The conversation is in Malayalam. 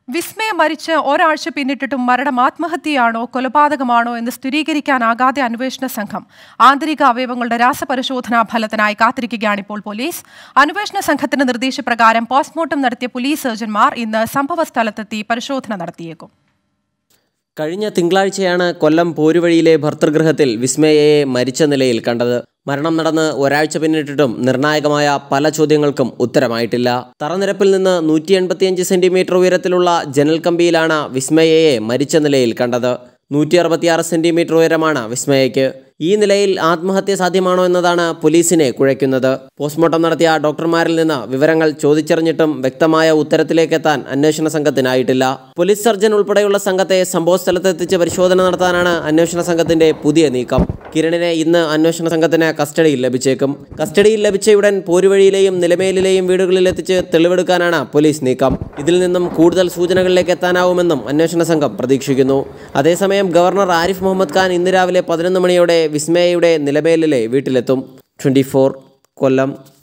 വിസ്മയ മരിച്ച് ഒരാഴ്ച പിന്നിട്ടിട്ടും മരണം ആത്മഹത്യയാണോ കൊലപാതകമാണോ എന്ന് സ്ഥിരീകരിക്കാനാകാതെ അന്വേഷണ സംഘം ആന്തരിക അവയവങ്ങളുടെ രാസപരിശോധനാ ഫലത്തിനായി കാത്തിരിക്കുകയാണിപ്പോൾ പോലീസ് അന്വേഷണ സംഘത്തിന്റെ നിർദ്ദേശപ്രകാരം പോസ്റ്റ്മോർട്ടം നടത്തിയ പോലീസ് സർജൻമാർ ഇന്ന് സംഭവ സ്ഥലത്തെത്തി പരിശോധന നടത്തിയേക്കും കഴിഞ്ഞ തിങ്കളാഴ്ചയാണ് കൊല്ലം പോരുവഴിയിലെ ഭർതൃഗൃഹത്തിൽ വിസ്മയയെ മരിച്ച നിലയിൽ കണ്ടത് മരണം നടന്ന് ഒരാഴ്ച പിന്നിട്ടിട്ടും നിർണായകമായ പല ചോദ്യങ്ങൾക്കും ഉത്തരമായിട്ടില്ല തറനിരപ്പിൽ നിന്ന് നൂറ്റി എൺപത്തിയഞ്ച് സെന്റിമീറ്റർ ഉയരത്തിലുള്ള ജനൽ കമ്പിയിലാണ് വിസ്മയയെ മരിച്ച നിലയിൽ കണ്ടത് നൂറ്റി അറുപത്തിയാറ് സെന്റിമീറ്റർ ഉയരമാണ് വിസ്മയയ്ക്ക് ഈ നിലയിൽ ആത്മഹത്യ സാധ്യമാണോ എന്നതാണ് പോലീസിനെ കുഴയ്ക്കുന്നത് പോസ്റ്റ്മോർട്ടം നടത്തിയ ഡോക്ടർമാരിൽ നിന്ന് വിവരങ്ങൾ ചോദിച്ചറിഞ്ഞിട്ടും വ്യക്തമായ ഉത്തരത്തിലേക്കെത്താൻ അന്വേഷണ സംഘത്തിനായിട്ടില്ല പോലീസ് സർജൻ ഉൾപ്പെടെയുള്ള സംഘത്തെ സംഭവസ്ഥലത്തെത്തിച്ച് പരിശോധന നടത്താനാണ് അന്വേഷണ സംഘത്തിന്റെ പുതിയ നീക്കം കിരണിനെ ഇന്ന് അന്വേഷണ സംഘത്തിന് കസ്റ്റഡിയിൽ ലഭിച്ചേക്കും കസ്റ്റഡിയിൽ ലഭിച്ചയുടൻ പോരുവഴിയിലെയും നിലമേലിലെയും വീടുകളിൽ എത്തിച്ച് തെളിവെടുക്കാനാണ് പോലീസ് നീക്കം ഇതിൽ നിന്നും കൂടുതൽ സൂചനകളിലേക്ക് എത്താനാവുമെന്നും അന്വേഷണ സംഘം പ്രതീക്ഷിക്കുന്നു അതേസമയം ഗവർണർ ആരിഫ് മുഹമ്മദ് ഖാൻ ഇന്ന് രാവിലെ പതിനൊന്ന് മണിയോടെ വിസ്മയയുടെ നിലമേലിലെ വീട്ടിലെത്തും ട്വൻറ്റി കൊല്ലം